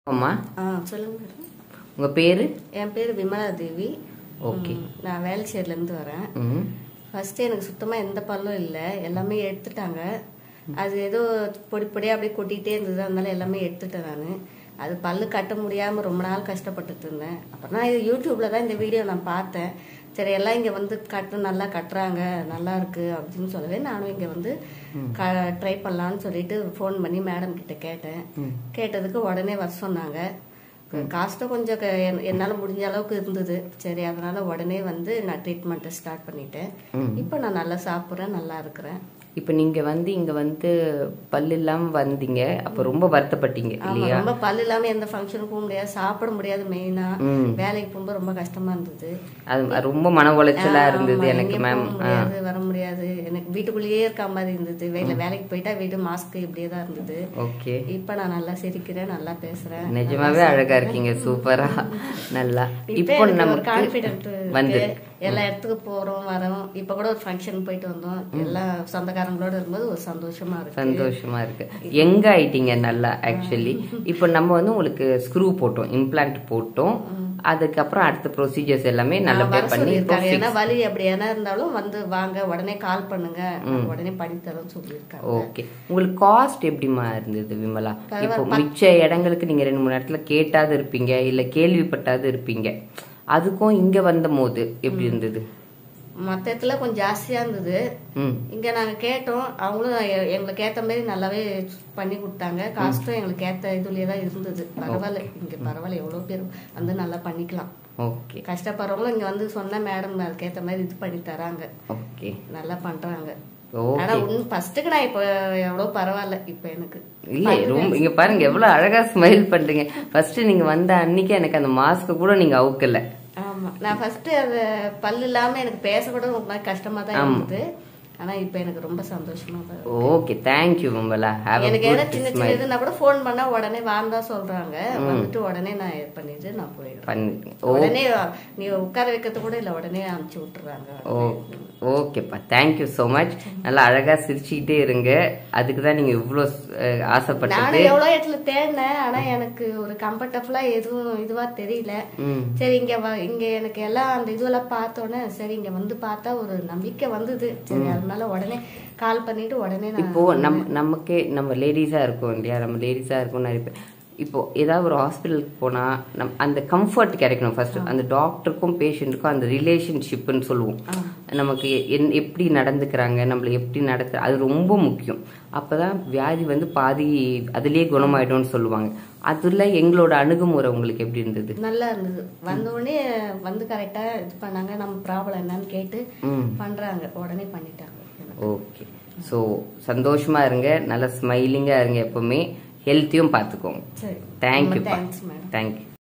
அம்மா ஆ சொல்லுங்க மேடம் உங்க பேரு என் பேர் விமலா தேவி ஓகே ம், நான் வேலைச்சேரிலேருந்து வரேன் ம் ஃபர்ஸ்ட் எனக்கு சுத்தமாக எந்த பல்லும் இல்லை எல்லாமே எடுத்துட்டாங்க அது ஏதோ பொடி பொடியாக அப்படியே கொட்டிகிட்டே இருந்தது அதனால எல்லாமே எடுத்துட்டேன் நான் அது பல்லு கட்ட முடியாமல் ரொம்ப நாள் கஷ்டப்பட்டுட்டு இருந்தேன் அப்புறம் நான் இது யூடியூப்ல தான் இந்த வீடியோ நான் பார்த்தேன் சரி எல்லாம் இங்கே வந்து கட்டு நல்லா கட்டுறாங்க நல்லா இருக்கு அப்படின்னு சொல்லவே நானும் இங்கே வந்து க ட்ரை பண்ணலான்னு சொல்லிட்டு ஃபோன் பண்ணி மேடம் கிட்ட கேட்டேன் கேட்டதுக்கு உடனே வர சொன்னாங்க காஸ்ட்டும் கொஞ்சம் க- என்- என்னால முடிஞ்ச அளவுக்கு இருந்தது சரி அதனால உடனே வந்து நான் ட்ரீட்மெண்ட்டை ஸ்டார்ட் பண்ணிட்டேன் இப்போ நான் நல்லா சாப்பிட்றேன் நல்லா இருக்கிறேன் இப்போ நீங்க வந்து இங்க வந்து பல்லு இல்லாம வந்தீங்க அப்ப ரொம்ப வருத்தப்பட்டீங்க ஆமா இல்லையா ரொம்ப பல்லு இல்லாம எந்த ஃபங்க்ஷனுக்கும் போக முடியாது சாப்பிட முடியாது மெயினா ம். வேலைக்கு போகும்போது ரொம்ப கஷ்டமா இருந்தது அது ரொம்ப மன உளைச்சலா இருந்தது ஆமா, எனக்கு எங்கேயும் மேம் போக முடியாது வர முடியாது எனக்கு வீட்டுக்குள்ளேயே இருக்க மாதிரி இருந்தது வேலை வேலைக்கு போயிட்டா வீட்டு மாஸ்க் இப்படியே தான் இருந்தது ஓகே இப்ப நான் நல்லா சிரிக்கிறேன் நல்லா பேசுறேன் நிஜமாவே அழகா இருக்கீங்க சூப்பரா நல்லா இப்போ இப்போ எனக்கு ஒரு நமக்கு கான்பிடென்ட் வந்து எல்லா இடத்துக்கு போறோம் வரோம் இப்ப கூட ஒரு ஃபங்க்ஷன் போயிட்டு வந்தோம் எல்லா சொந்தக்காரங்களோட இருக்கும்போது ஒரு சந்தோஷமா இருக்கு சந்தோஷமா இருக்கு எங்க ஆயிட்டீங்க நல்லா ஆக்சுவலி இப்போ நம்ம வந்து உங்களுக்கு ஸ்க்ரூ போட்டோம் இம்ப்ளான்ட் போட்டோம் அதுக்கப்புறம் அடுத்த ப்ரொசீஜர்ஸ் எல்லாமே நல்லபடியா வர பண்ணி இப்போ சொல்லியிருக்காங்க ஏன்னா வலி அப்படி என்ன இருந்தாலும் வந்து வாங்க உடனே கால் பண்ணுங்க நாங்க உடனே பண்ணி தரோம்னு சொல்லியிருக்காங்க ஓகே உங்களுக்கு காஸ்ட் எப்படிமா இருந்தது விமலா இப்போ மிச்ச இடங்களுக்கு நீங்க ரெண்டு மூணு இடத்துல கேட்டாது இருப்பீங்க இல்ல கேள்விப்பட்டாது இருப்பீங்க அதுக்கும் இங்க வந்த போது எப்படி இருந்தது மத்த இடத்துல கொஞ்சம் ஜாஸ்தியா இருந்தது ம் இங்க நாங்க கேட்டோம் அவங்களும் எ- எங்களுக்கு ஏத்த மாதிரி நல்லாவே பண்ணி கொடுத்தாங்க காஸ்ட்டும் எங்களுக்கு ஏத்த இதுலயே தான் இருந்தது பரவாயில்ல இங்க பரவாயில்ல எவ்வளவு பேர் வந்து நல்லா பண்ணிக்கலாம் ஓகே கஷ்டப்படுறவங்களும் இங்க வந்து சொன்ன மேடம் அதுக்கேத்த மாதிரி இது பண்ணி தராங்க ஓகே நல்லா பண்றாங்க ஓ ஆனா உன் ஃபர்ஸ்ட்டுக்கு நான் இப்போ எவ்வளவு பரவாயில்ல இப்ப எனக்கு இல்ல ரொம்ப இங்க பாருங்க எவ்வளவு அழகா ஸ்மைல் பண்றீங்க ஃபர்ஸ்ட் நீங்க வந்த அன்னைக்கு எனக்கு அந்த மாஸ்க் கூட நீங்க அவுக்கல ஆமா நான் ஃபர்ஸ்ட் அது பல்லு இல்லாம எனக்கு பேச கூட ரொம்ப நாள் கஷ்டமா தான் இருந்தது ஆனா இப்ப எனக்கு ரொம்ப சந்தோஷமா தான் இருக்கு. ஓகே தேங்க்யூ விமலா ஹேவ் எனக்கு அ ஏதாவது குட் சின்ன சின்ன இதுனா கூட ஃபோன் பண்ணா உடனே வான்னு தான் சொல்றாங்க வந்துட்டு உடனே நான் இது பண்ணிட்டு நான் போயிடுறேன் பண்ணி உடனே நீ உட்கார வைக்கிறது கூட இல்ல உடனே அனுப்பிச்சு விட்டுறாங்க ஓகே ஓகேப்பா தேங்க்யூ ஸோ மச் நல்லா அழகா சிரிச்சுக்கிட்டே இருங்க அதுக்கு தான் நீங்க இவ்வளோ அஹ், ஆசைப்பட்டது நானும் எவ்வளவு இடத்துல தேடினேன் ஆனா எனக்கு ஒரு கம்ஃபர்டபுளா எதுவும் இதுவா தெரியல ம் சரி இங்க வ- இங்க எனக்கு எல்லாம் அந்த இதுவெல்லாம் பார்த்தோன்னே சரி இங்க வந்து பார்த்தா ஒரு நம்பிக்கை வந்தது சரி அதனால உடனே கால் பண்ணிட்டு உடனே நான் இப்போ நம்ம நமக்கே நம்ம லேடிஸா இருக்கோம் இல்லையா நம்ம லேடிஸா இருக்கோம் நிறைய பேர் இப்போ ஏதாவது ஒரு ஹாஸ்பிட்டலுக்கு போனா நம் அந்த கம்ஃபர்ட் கிடைக்கணும் ஃபர்ஸ்ட் அந்த டாக்டருக்கும் பேஷண்ட்டுக்கும் அந்த ரிலேஷன்ஷிப்னு சொல்லுவோம் நமக்கு என் எப்படி நடந்துக்கிறாங்க நம்மள எப்படி நடத்து அது ரொம்ப முக்கியம் அப்பதான் வியாதி வந்து பாதி அதுலயே குணமாயிடும்னு சொல்லுவாங்க அதுல எங்களோட அணுகுமுறை உங்களுக்கு எப்படி இருந்தது நல்லா இருந்தது வந்த உடனே வந்து கரெக்டா இது பண்ணாங்க நம்ம ப்ராப்ளம் என்னன்னு கேட்டு ம் பண்றாங்க உடனே பண்ணிட்டாங்க ஓகே ஸோ சந்தோஷமா இருங்க நல்லா ஸ்மைலிங்கா இருங்க எப்பவுமே ஹெல்த்தையும் பார்த்துக்கோங்க சரி தேங்க்யூ தேங்க்ஸ் மேடம் தேங்க்யூ